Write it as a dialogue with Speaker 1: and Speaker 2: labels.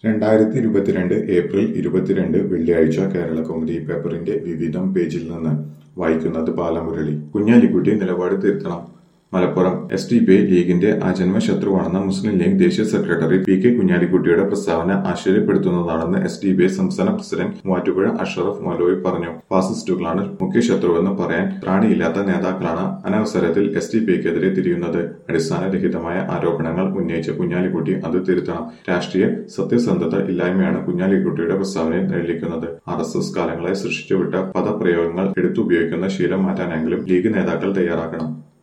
Speaker 1: രണ്ടായിരത്തി ഇരുപത്തിരണ്ട് ഏപ്രിൽ ഇരുപത്തിരണ്ട് വെള്ളിയാഴ്ച കേരള കൗമുദി പേപ്പറിന്റെ വിവിധം പേജിൽ നിന്ന് വായിക്കുന്നത് ബാലമുരളി കുഞ്ഞാലിക്കുട്ടി നിലപാട് തിരുത്തണം മലപ്പുറം എസ് ഡി പി ലീഗിന്റെ അജന്മ ശത്രുവാണെന്ന മുസ്ലിം ലീഗ് ദേശീയ സെക്രട്ടറി പി കെ കുഞ്ഞാലിക്കുട്ടിയുടെ പ്രസ്താവന ആശ്ചര്യപ്പെടുത്തുന്നതാണെന്ന് എസ് ഡി പി സംസ്ഥാന പ്രസിഡന്റ് മൂവാറ്റുപുഴ അഷറഫ് മൊലോയി പറഞ്ഞു ഫാസിസ്റ്റുകളാണ് മുഖ്യ ശത്രുവെന്ന് പറയാൻ ത്രാണിയില്ലാത്ത നേതാക്കളാണ് അനവസരത്തിൽ എസ് ഡി പിക്കെതിരെ തിരിയുന്നത് അടിസ്ഥാനരഹിതമായ ആരോപണങ്ങൾ ഉന്നയിച്ച കുഞ്ഞാലിക്കുട്ടി അത് തിരുത്തണം രാഷ്ട്രീയ സത്യസന്ധത ഇല്ലായ്മയാണ് കുഞ്ഞാലിക്കുട്ടിയുടെ പ്രസ്താവനയിൽ നിഴലിക്കുന്നത് ആർ എസ് എസ് കാലങ്ങളെ സൃഷ്ടിച്ചുവിട്ട പദപ്രയോഗങ്ങൾ എടുത്തുപയോഗിക്കുന്ന ശീലം മാറ്റാനെങ്കിലും ലീഗ് നേതാക്കൾ തയ്യാറാക്കണം